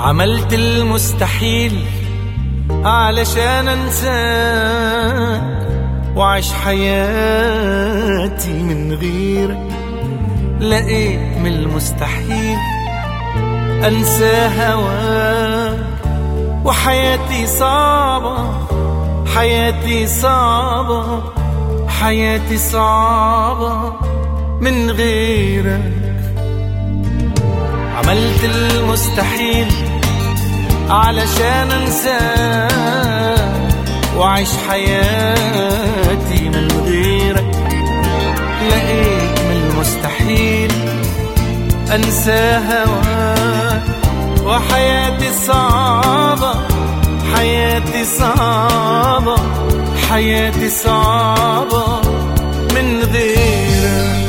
عملت المستحيل علشان انساك وعيش حياتي من غيرك لقيت من المستحيل انسى هواك وحياتي صعبة حياتي صعبة حياتي صعبة من غيرك عملت المستحيل علشان انساك وعيش حياتي من غيرك لقيت من المستحيل انسى هواك وحياتي صعبة حياتي صعبة حياتي صعبة من غيرك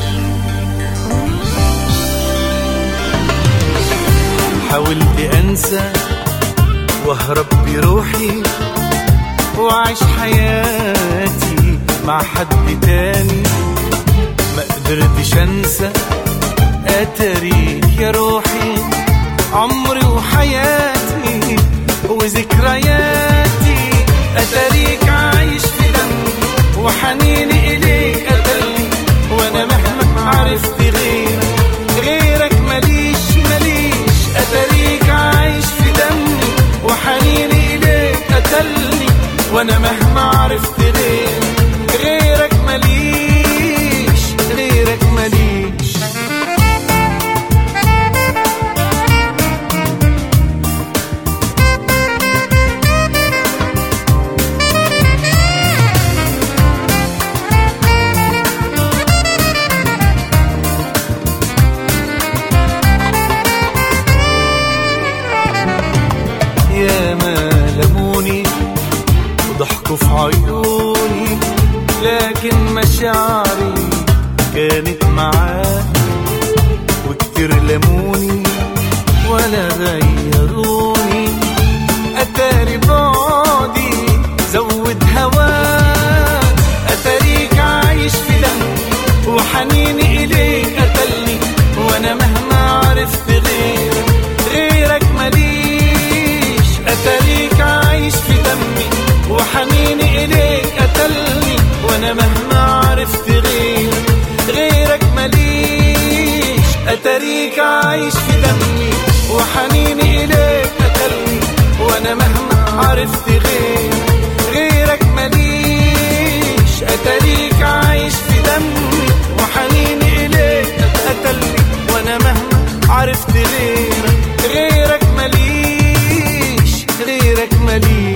حاولت انسى واهرب بروحي واعيش حياتي مع حد تاني ما قدرتش انسى اتاريك يا روحي عمري وحياتي وذكرياتي اتاريك عايش في دمي وحنيني اليك قتلني وانا مهما عرفت غيرك غيرك ماليش ماليش اتاريك عايش في دمي وحنيني اليك قتلني وانا مهما عرفت غيرك غيرك ماليش غيرك ماليش يا ما لموني وضحكوا في عيوني لكن مشاعري كانت معاك وكتير لموني ولا غيروني أتاري بعدي زود هواك أتاريك عايش في دمي وحنيني إليك قتلني وأنا مهما عرفت غيرك غيرك ماليش أتاريك عايش في دمي وحنيني إليك قتلني وأنا مهما عرفت غيرك غيرك ماليش أتاريك عايش في دمي وحنيني إليك قتلني وأنا مهما عرفت غيرك غيرك ماليش أتاريك عايش في دمي وحنيني إليك قتلني وأنا مهما عرفت غيرك غيرك ماليش غيرك ماليش